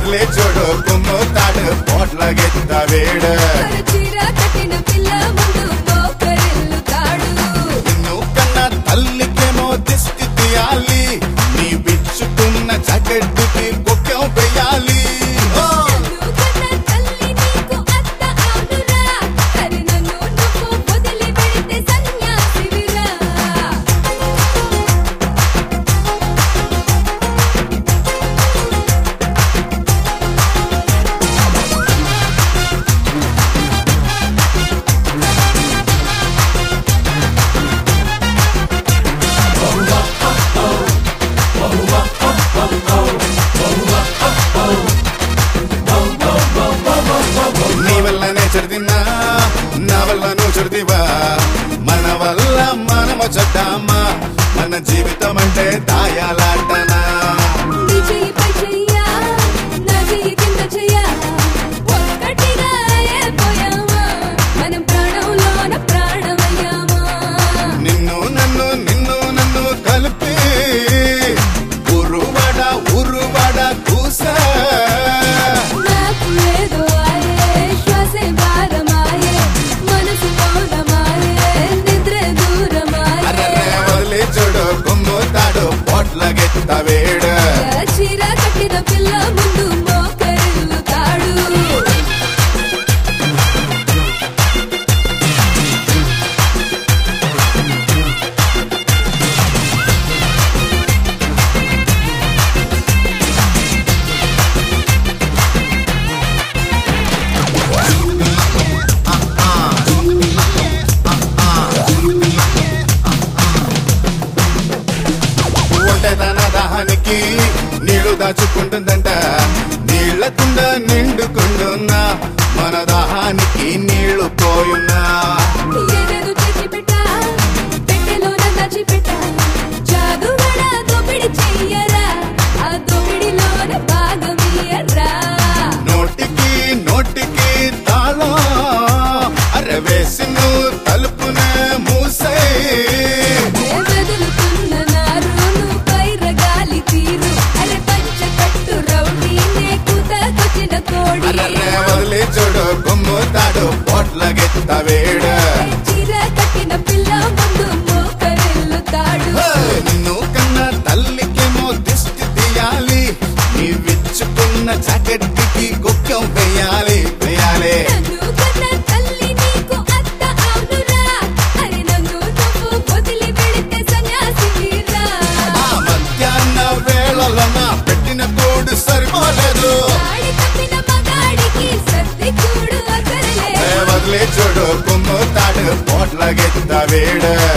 వదిలే చూడు కుమ్ము తాడు పోట్ల గెత్త వేడు చీర కట్టిన పిల్ల ముందు పోకరిల్లుతాడు నిన్ను కన్న తల్లికేమో దిష్టి తీయాలి నీ బిచ్చుకున్న జగడ్డుకి బొక్కెం వేయాలి ఓ! నన్ను కన్న తల్లి నీకు అత్త అవునురా అరే నన్ను నువ్వు వదిలి పెడితే సన్యాసివిరా నీ వల్లనే చెడిదిన్నా నా వల్ల నువ్వు చెడిదివా మన వల్ల మనము చెడ్డామా మన జీవితం అంటే దాయాలాటనా నీ చెయ్యి పై చెయ్యా నా చెయ్యి కింద చెయ్యా ఒక్కటిగా అయిపోయామా మనం ప్రాణంలోన ప్రాణమయ్యామా నిన్ను నన్ను నిన్ను నన్ను కలిపి ఉరువడ ఉరువడ కూసా నాకు ఏదో ఆయే శ్వాసే భారమాయే మనసు మౌనమాయే నిద్ర దూరమాయే అర్రర్రే వదిలి చూడు కొమ్ము తాడు పోట్ల గెత్త వేడు చీర కట్టిన పిల్ల ముందు మోకరిల్లుతాడు ఉంటే తన దాహానికి నీళ్లు దాచుకుంటుందంట నీళ్ల కుండ నిండుకుంటున్నా మన దాహానికి నీళ్లు పోయున్నా ఏదేదో తెచ్చిపెట్టా, పెట్టెలోన దాచిపెట్టా. జాదువాడా దోపిడీ చెయ్యరా, ఆ దోపిడీలోన భాగమియ్యరా. నోటికి నోటికి తాళం అరే వేసి నువ్వు తలుపున మూసే ఏ వెదులుతున్న నారు, నువ్వు పైరగాలి తీరు. అరే పంచ కట్టు రౌడీ, నే కూతకొచ్చిన కోడి. అర్రర్రే వదిలి చూడు కొమ్ము తాడు పోట్ల గెత్త వేడు చీర కట్టిన పిల్ల ముందు మోకరిల్లుతాడు. హే, నిన్ను కన్న తల్లికేమో దిష్టి తీయాలి నీ విచ్చుకున్న జాకెట్కి గుక్కం వేయాలి వేయాలి నన్ను కన్న తల్లి నీకు అత్త అవునురా. అరే నన్ను నువ్వు వదిలి పెడితే సన్యాసివిరా. ఆ మధ్యాహ్న వేళలో నా పెట్టిన కోడు సరిపోలేదు ఆడి తప్పిన మగాడికి సర్ది కూడు అక్కరలే. ఏ వదిలే చూడు కొమ్ము తాడు పోట్ల గెత్త వేడు